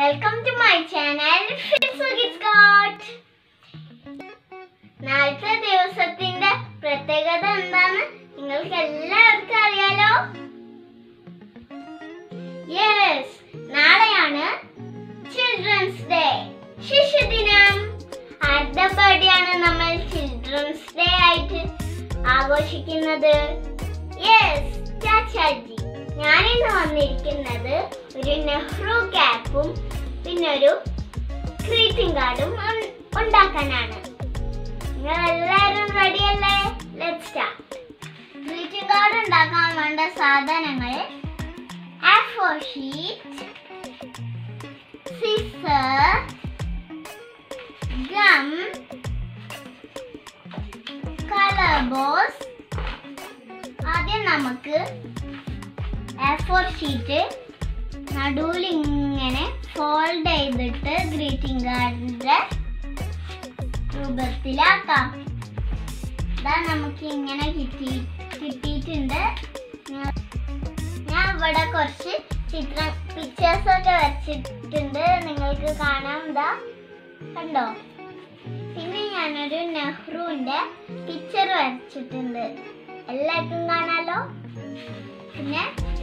welcome to my channel ഗോട്ട് നാളത്തെ ദിവസത്തിന്റെ പ്രത്യേകത എന്താന്ന് നിങ്ങൾക്ക് എല്ലാവർക്കും അറിയാലോ യെസ് നാളെയാണ് ചിൽഡ്രൻസ് ഡേ ശിശുദിനം ആരുടെ ബർത്ത്ഡേ ആണ് നമ്മൾ ചിൽഡ്രൻസ് ഡേ ആയിട്ട് ആഘോഷിക്കുന്നത് യെസ് ചാച്ചാജി ഞാനിന്ന് വന്നിരിക്കുന്നത് ഒരു നെഹ്റു ക്യാപ്പും പിന്നെ ഒരു ഗ്രീറ്റിംഗ് കാർഡും ഉണ്ടാക്കാനാണ് നിങ്ങൾ എല്ലാവരും റെഡി അല്ലേ ലെറ്റ് സ്റ്റാർട്ട് ഗ്രീറ്റിംഗ് കാർഡ് ഉണ്ടാക്കാൻ വേണ്ട സാധനങ്ങൾ A four sheet scissor gum colour ബോസ് ആദ്യം നമുക്ക് എ ഫോർ ഷീറ്റ് നടുവിൽ ഇങ്ങനെ ഫോൾഡ് ചെയ്തിട്ട് ഗ്രീറ്റിംഗ് കാർഡിന്റെ രൂപത്തിലാക്കാം ഇതാ നമുക്ക് ഇങ്ങനെ കിട്ടി കിട്ടിയിട്ടുണ്ട് ഞാൻ- ഞാൻ ഇവിടെ കുറച്ച് ചിത്രം പിക്ചേഴ്സ് ഒക്കെ വരച്ചിട്ടുണ്ട് നിങ്ങൾക്ക് കാണാം ഇതാ കണ്ടോ പിന്നെ ഞാനൊരു നെഹ്റുവിന്റെ പിക്ചർ വരച്ചിട്ടുണ്ട് എല്ലാവർക്കും കാണാലോ പിന്നെ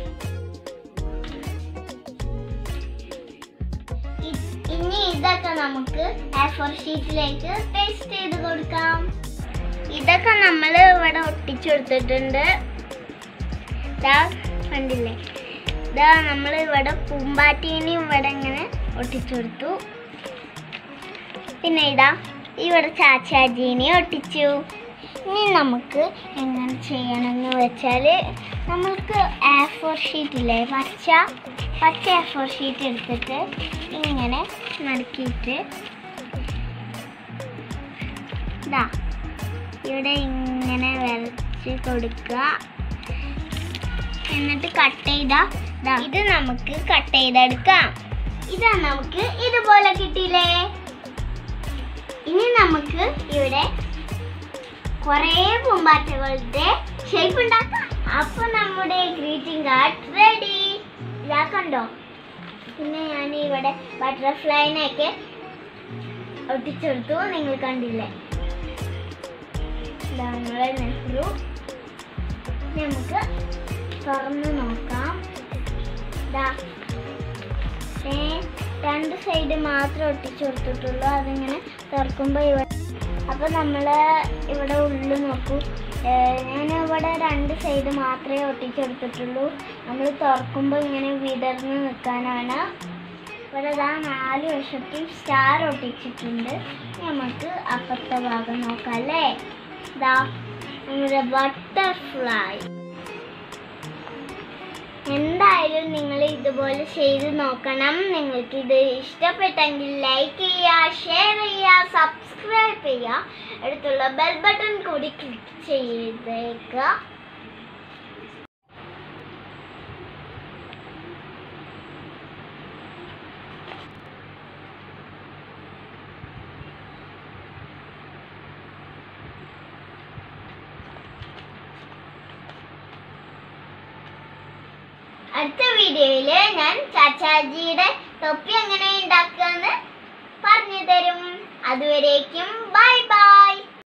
ഇ- ഇനി ഇതൊക്കെ നമുക്ക് എ ഫോർ ഷീറ്റിലേക്ക് പേസ്റ്റ് ചെയ്ത് കൊടുക്കാം ഇതൊക്കെ നമ്മൾ ഇവിടെ ഒട്ടിച്ചു കൊടുത്തിട്ടുണ്ട് ഇതാ കണ്ടില്ലേ ഇതാ നമ്മൾ ഇവിടെ പൂമ്പാറ്റീനെ ഇവിടെ ഇങ്ങനെ ഒട്ടിച്ചു കൊടുത്തു പിന്നെ ഇതാ ഇവിടെ ചാച്ചാജീനെ ഒട്ടിച്ചു ഇനി നമുക്ക് എങ്ങനെ ചെയ്യണമെന്ന് വെച്ചാൽ നമ്മൾക്ക് എ ഫോർ ഷീറ്റില്ലേ പച്ച പച്ച എ ഫോർ ഷീറ്റ് എടുത്തിട്ട് ഇങ്ങനെ മടക്കിയിട്ട് ഇതാ ഇവിടെ ഇങ്ങനെ വരച്ച് കൊടുക്കുക എന്നിട്ട് കട്ട് ചെയ്താ ദാ ഇത് നമുക്ക് കട്ട് ചെയ്തെടുക്കാം ഇതാ നമുക്ക് ഇതുപോലെ കിട്ടിയില്ലേ ഇനി നമുക്ക് ഇവിടെ കുറേ പൂമ്പാറ്റകളുടെ ഷേപ്പ് ഉണ്ടാക്കാം അപ്പൊ നമ്മുടെ ഗ്രീറ്റിംഗ് കാർഡ് റെഡി ഇതാ കണ്ടോ പിന്നെ ഞാൻ ഇവിടെ ബട്ടർഫ്ലൈനെയൊക്കെ ഒട്ടിച്ചെടുത്തു നിങ്ങൾ കണ്ടില്ലേ ഇതാ നമ്മളെ നെഹ്റു നമുക്ക് തുറന്ന് നോക്കാം ഇതാ ഏ, രണ്ട് സൈഡ് മാത്രം ഒട്ടിച്ചു കൊടുത്തിട്ടുള്ളൂ അതിങ്ങനെ തുറക്കുമ്പോൾ ഇവിടെ അപ്പോൾ നമ്മൾ ഇവിടെ ഉള്ളിൽ നോക്കൂ ഞാൻ ഇവിടെ രണ്ട് സൈഡ് മാത്രമേ ഒട്ടിച്ചെടുത്തിട്ടുള്ളൂ നമ്മൾ തുറക്കുമ്പോൾ ഇങ്ങനെ വിടർന്ന് നിൽക്കാനാണ് ഇവിടെ ഇതാ നാല് വശത്തും സ്റ്റാർ ഒട്ടിച്ചിട്ടുണ്ട് നമുക്ക് അപ്പുറത്തെ ഭാഗം നോക്കാം അല്ലേ ഇതാ നമ്മുടെ ബട്ടർഫ്ലൈ എന്തായാലും നിങ്ങൾ ഇതുപോലെ ചെയ്ത് നോക്കണം നിങ്ങൾക്ക് ഇത് ഇഷ്ടപ്പെട്ടെങ്കിൽ ലൈക്ക് ചെയ്യുക ഷെയർ ചെയ്യുക സബ്സ്ക്രൈബ് ചെയ്യുക അടുത്തുള്ള ബെൽ ബട്ടൺ കൂടി ക്ലിക്ക് ചെയ്തേക്കുക അടുത്ത വീഡിയോയില് ഞാൻ ചാച്ചാജിയുടെ തൊപ്പി എങ്ങനെ ഉണ്ടാക്കാന്ന് പറഞ്ഞു തരും അതുവരേക്കും